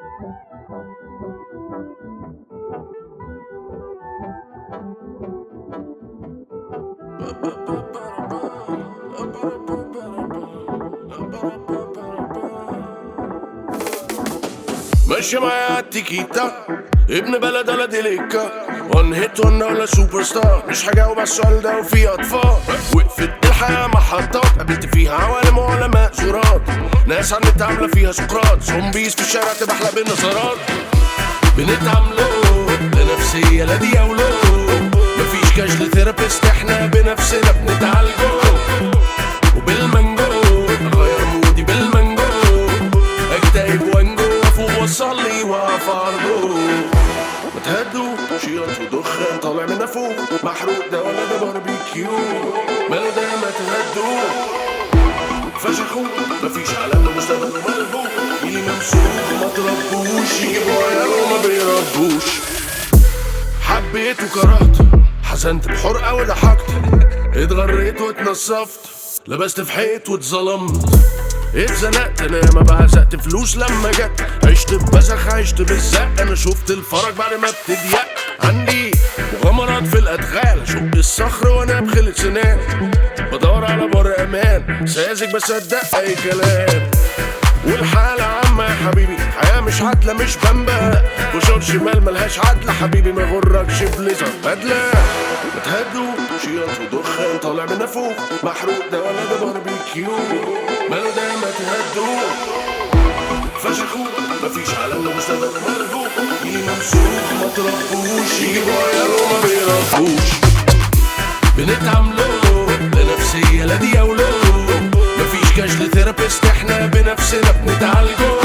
ماشي معايا التيكيتا ابن بلد ولا ديليكا وان هيت وان ولا سوبر ستار مش هجاوب على السؤال ده وفي اطفال وقفت الحياة محطات قابلت فيها عوالم وعلماء زورات ناس على النت عاملة فيها سقراط زومبيز في الشارع تبحلق بالنظرات بنتعاملوا لنفسية لا دي أولو مفيش كاش لثيرابيست احنا بنفسنا بنتعالجوا وبالمانجو غير مودي بالمانجو اكتئب وانجو افوق واصلي واقف ارجو ما تهدوا شياط ودخان طالع من فوق محروق ده ولا ده باربيكيو ماله ده ما تهدوا فشخوا مفيش علامة مستقبل ملغو يلي ممسوك ما تربوش يجيبوا عيال وما بيربوش حبيت وكرهت حزنت بحرقة وضحكت اتغريت واتنصفت لبست في حيط واتظلمت اتزنقت انا ما بعزقت فلوس لما جت عشت ببزخ عشت بالزق انا شفت الفرج بعد ما بتضيق عندي مغامرات في الادغال اشق الصخر وانا بخلة سنان بدور على بر امان ساذج بصدق اي كلام والحالة عامة يا حبيبي حياة مش عادلة مش بمبا وشوط شمال ملهاش عدلة حبيبي ما غركش بليزر بدلة ما تهدوا شياط ودخان طالع من فوق محروق ده ولا ده باربيكيو ماله ده ما تهدوا فشخوا مفيش علامة مستقبل ملغو يلي ممسوك ما تربوش يجيبوا عيال وما بيربوش بنتعاملوا لنفسية لا دي أولو مفيش كاش لثيرابيست احنا بنفسنا بنتعالجوا